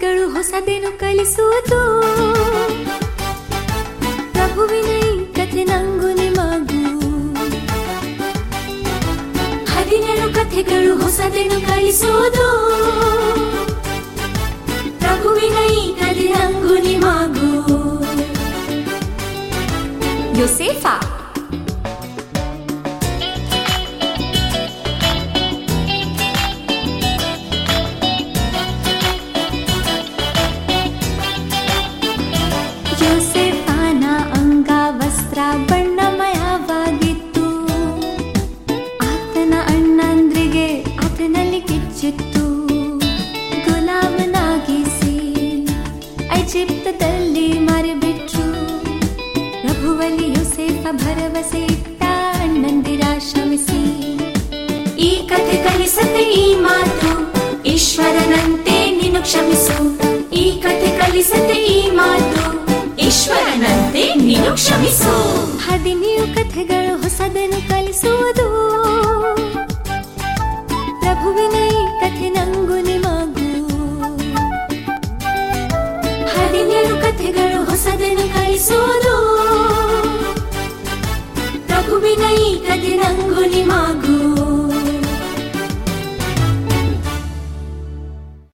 ಕಥೆಗಳು ಹೊಸದೇನು ಕಲಿಸುವುದು ಪ್ರಭುವಿನ ಈ ಕಥೆ ನಂಗು ನಿಮಗೂ ಹದಿನೇಳು ಕಥೆಗಳು ಹೊಸದೇನು ಕಲಿಸುವುದು ಪ್ರಭುವಿನ ಈ ಕಥೆ ನಂಗು ನಿಮಗೂ ಯೋಸೇಫಾ ಯೋಸೇಫನ ಅಂಗವಸ್ತ್ರ ಬಣ್ಣಮಯವಾಗಿತ್ತು ಆತನ ಅಣ್ಣಂದ್ರಿಗೆ ಆತನಲ್ಲಿ ಕಿಚ್ಚಿತ್ತು ಗುಲಾಮನಾಗಿಸಿ ಐಜಿಪ್ತದಲ್ಲಿ ಮಾರಿಬಿಟ್ರು ಪ್ರಭುವಲ್ಲಿ ಯೋಸೇಫ ಭರವಸೆ ಇಟ್ಟ ಅಣ್ಣಂದಿರ ಶ್ರಮಿಸಿ ಈ ಕಥೆ ಕಲಿಸತೆ ಈ ಮಾತು ಈಶ್ವರನಂತೆ ನೀನು ಕ್ಷಮಿಸು ಈ ಕಥೆ ಕಲಿಸತೆ ಈ ಮಾತು ಈಶ್ವರನಂತೆ ನೀನು ಕ್ಷಮಿಸು ಹದಿನೇಳು ಕಥೆಗಳು ಹೊಸದನ್ನು ಕಲಿಸುವುದು ಪ್ರಭುವಿನ ಈ ಕಥೆ ನಂಗು ನಿಮಗೂ ಹದಿನೇಳು ಕಥೆಗಳು ಹೊಸದನ್ನು ಕಲಿಸುವುದು ಪ್ರಭುವಿನ ಈ ಕಥೆ ನಂಗು ನಿಮಗೂ